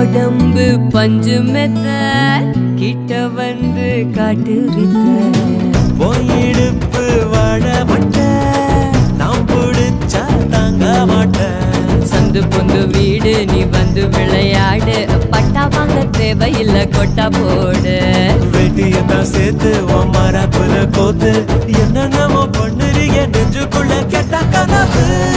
உடம்பு பஞ்சு மெத்த கிட்ட வந்து காட்டு வித்த போயிடுப்பு வாழ மாட்டேன் நான் பிடிச்சா தாங்க மாட்டேன் சந்து பொந்து வீடு நீ வந்து விளையாடு பட்டா வாங்க தேவையில்லை கொட்டா போடு வெட்டியத்தான் சேர்த்து உன் மரப்புல கோத்து என்னென்னமோ பண்ணுறீங்க நெஞ்சுக்குள்ள கெட்ட கனவு